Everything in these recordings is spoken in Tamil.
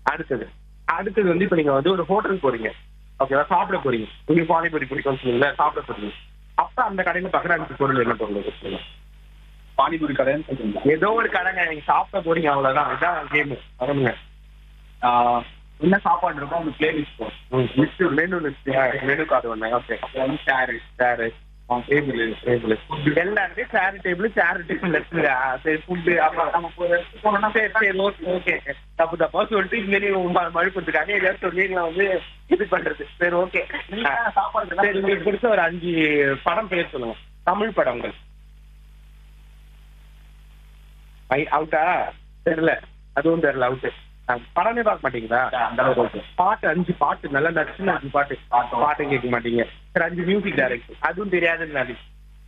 அடுத்தது அடுத்தது வந்து இப்ப நீங்க வந்து ஒரு ஹோட்டல் போறீங்க ஓகேவா சாப்பிட போறீங்க உங்களுக்கு பானிபூரி பிடிக்கும் சொன்னீங்களா சாப்பிட போறீங்க அப்ப அந்த கடையில பக்கற அஞ்சு பொருள் என்ன பொருள் இருக்கு சொல்லுங்க. பானிபூரி கடைன்னு சொல்றீங்களா ஏதோ ஒரு கடைங்க நீங்க சாப்பிட போறீங்க அவ்வளவுதான் இதான் கேம் வரணுங்க ஆஹ் என்ன சாப்பாடு இருக்கோ அந்த பிளேலிஸ்ட் போகும் list menu list menu card ஒண்ணு ஓகே அப்புறம் வந்து சேரு சேரு டேபிள் டேபிள் எல்லாருமே சேர் டேபிள் சேர் டேபிள் இருக்குங்க சரி ஃபுட்டு அப்புறம் நம்ம ஒரு இடத்துக்கு போனோம்னா சரி சரி ஓகே ஓகே தப்பு தப்பா சொல்லிட்டு இங்க நீ மழுப்புறதுக்காக ஏதாவது சொல்லி வந்து இது பண்றது சரி ஓகே சாப்பாடு சரி உங்களுக்கு பிடிச்ச ஒரு அஞ்சு படம் பேர் சொல்லுங்க தமிழ் படங்கள் அவுட்டா தெரியல அதுவும் தெரியல அவுட்டு படமே பார்க்க மாட்டீங்களா அந்த அளவுக்கு okay. பாட்டு அஞ்சு பாட்டு நல்லா நடிச்சுன்னு அஞ்சு பாட்டு பாட்டும் கேட்க மாட்டீங்க சரி அஞ்சு மியூசிக் டைரக்டர் அதுவும் தெரியாதுன்னு நான்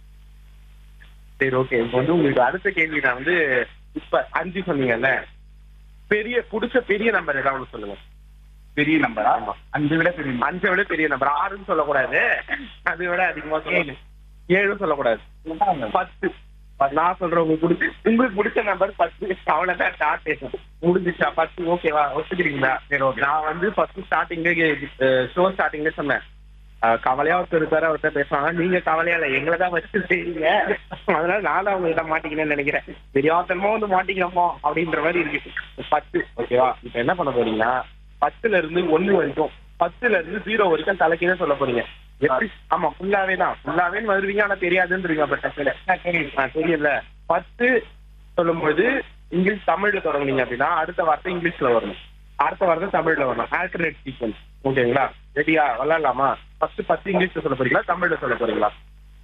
சரி ஓகே இப்போ வந்து உங்களுக்கு அடுத்த கேள்வி நான் வந்து இப்ப அஞ்சு சொன்னீங்கல்ல பெரிய பிடிச்ச பெரிய நம்பர் ஏதாவது ஒண்ணு சொல்லுங்க பெரிய நம்பரா அஞ்சு விட பெரிய number. அஞ்சை விட பெரிய நம்பர் ஆறுன்னு சொல்லக்கூடாது அதை விட அதிகமா சொல்லணும் ஏழும் சொல்லக்கூடாது பத்து நான் சொல்றேன் உங்களுக்கு பிடிச்ச உங்களுக்கு பிடிச்ச நம்பர் பத்து அவ்வளவுதான் ஸ்டார்ட் முடிஞ்சிச்சா பத்து ஓகேவா ஒத்துக்கிறீங்களா சரி ஓகே நான் வந்து ஃபர்ஸ்ட் ஸ்டார்டிங்ல ஷோ ஸ்டார்டிங்ல சொன்னேன் அஹ், கவலையா ஒருத்தர் இருக்காரு ஒருத்தர் பேசுவாங்க நீங்க கவலையா இல்ல எங்களை தான் வச்சு செய்யுங்க அதனால நானும் அவங்கள்ட்ட மாட்டிக்கிறேன்னு நினைக்கிறேன் தெரியாதனமா வந்து மாட்டிக்கிறோமோ அப்படின்ற மாதிரி இருக்கு பத்து ஓகேவா இப்ப என்ன பண்ண போறீங்கன்னா பத்துல இருந்து ஒண்ணு வரைக்கும் பத்துல இருந்து ஜீரோ வரைக்கும் தலைக்கீழே சொல்ல போறீங்க எப்படி ஆமா ஃபுல்லாவே தான் ஃபுல்லாவே வருவீங்க ஆனா தெரியாதுன்றீங்க அப்ப டக்குல ஆ, தெரியல பத்து சொல்லும்போது இங்கிலீஷ் தமிழ்ல தொடங்குனீங்க அப்படின்னா அடுத்த வார்த்தை இங்கிலீஷ்ல வரணும் அடுத்த வார்த்தை தமிழ்ல வரணும் ஆல்டர்னேட் சீக்வன்ஸ் ஓகேங்களா ரெடியா விளாடலாமா ஃபர்ஸ்ட் பத்து இங்கிலீஷ்ல சொல்ல போறீங்களா தமிழ்ல சொல்ல போறீங்களா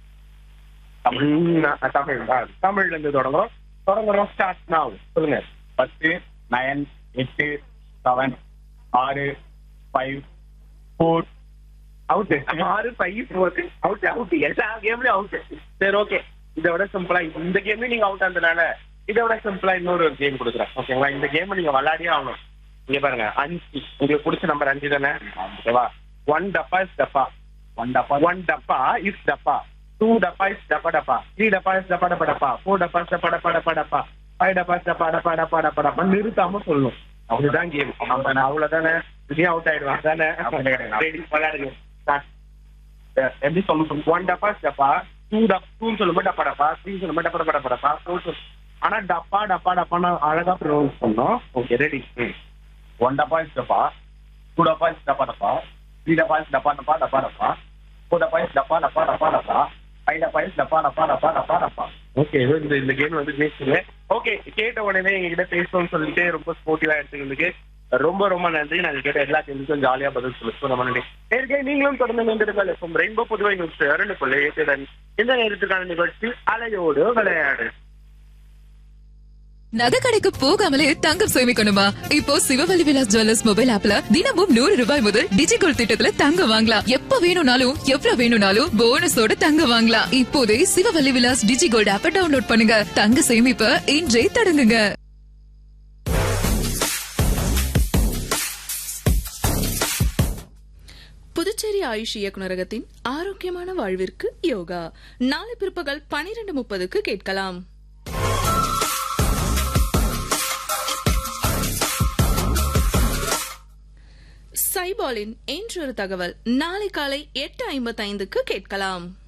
தமிழ் ஆ, தமிழ் ஆ, தமிழ்ல இருந்து தொடங்குறோம் தொடங்குறோம் ஸ்டார்ட் நாவ் சொல்லுங்க பத்து நயன் எட்டு செவன் ஆறு ஃபைவ் ஃபோர் அவுட் ஆறு ஃபைவ் ஃபோர் அவுட் அவுட் எல்லா கேம்லயும் அவுட் சரி ஓகே இதை விட சிம்பிளா இந்த கேம்லயும் நீங்க அவுட் ஆனதுனால இதை விட சிம்பிளா இன்னொரு கேம் கொடுக்குறேன் ஓகேங்களா இந்த கேம் நீங்க விளையாடியே ஆகணும் இங்க பாருங்க அஞ்சு உங்களுக்கு பிடிச்ச நம்பர் அஞ்சு தானே ஓகேவா ஒன் டப்பா இஸ் டப்பா ஒன் டப்பா one dabba is dabba two dabba is dabba dabba three டப்பா இஸ் டப்பா டப்பா டப்பா ஃபோர் டப்பா இஸ் டப்பா டப்பா டப்பா டப்பா ஃபைவ் டப்பா இஸ் டப்பா டப்பா டப்பா டப்பா டப்பா நிறுத்தாம சொல்லணும் அதுதான் கேம் அவ்வளவுதானே இதையும் அவுட் ஆயிடுவான் தானே அப்படி கிடையாது. Ready, விளையாடுங்க Start. எப்படி சொல்லணும் ஒன் டப்பா டப்பா டூ டப் டூன்னு சொல்லும்போது டப்பா டப்பா த்ரீ சொல்லும்போது டப்பா டப்பா டப்பா டப்பா ஃபோர் சொல்லு ஆனா டப்பா டப்பா டப்பான்னு அழகா ப்ரொனவுன்ஸ் பண்ணோம் okay ready one dabba is dabba two dabba is dabba dabba three டப்பா இஸ் டப்பா டப்பா டப்பா டப்பா ஃபோர் டப்பா இஸ் டப்பா டப்பா டப்பா டப்பா ஃபைவ் டப்பா இஸ் டப்பா டப்பா டப்பா டப்பா டப்பா ஓகே இந்த இந்த கேம் வந்து பேசுங்க ஓகே கேட்ட உடனே எங்ககிட்ட பேசணும்னு சொல்லிட்டு ரொம்ப ஸ்போர்ட்டிவா எடுத்துக்கிறதுக்கு ரொம்ப ரொம்ப நன்றி நாங்க கேட்ட எல்லா கேள்விக்கும் ஜாலியா பதில் சொல்லுவோம் ரொம்ப நன்றி நேர்கே நீங்களும் தொடர்ந்து நின்றிருங்கள் இப்போ ரெயின்போ புதுவை நியூஸ் இரண்டு கொள்ளை ஏற்றுடன் இந்த நேரத்துக்கான நிகழ்ச்சி அலையோடு விளையாடு நகை கடைக்கு போகாமலே தங்கம் சேமிக்கணுமா இப்போ சிவவல்லி விலாஸ் ஜுவல்லர்ஸ் மொபைல் ஆப்ல தினமும் நூறு ரூபாய் முதல் டிஜிகோல் திட்டத்துல தங்கம் வாங்கலாம் எப்ப வேணும்னாலும் எவ்வளவு வேணும்னாலும் போனஸோட தங்கம் வாங்கலாம் இப்போதே சிவவல்லி விலாஸ் டிஜிகோல்ட் ஆப்பை டவுன்லோட் பண்ணுங்க தங்க சேமிப்ப இன்றே தொடங்குங்க புதுச்சேரி ஆயுஷ் இயக்குநரகத்தின் ஆரோக்கியமான வாழ்விற்கு யோகா நாளை பிற்பகல் பனிரெண்டு முப்பதுக்கு கேட்கலாம் சைபாலின் என்றொரு தகவல் நாளை காலை எட்டு ஐம்பத்தைந்துக்கு கேட்கலாம்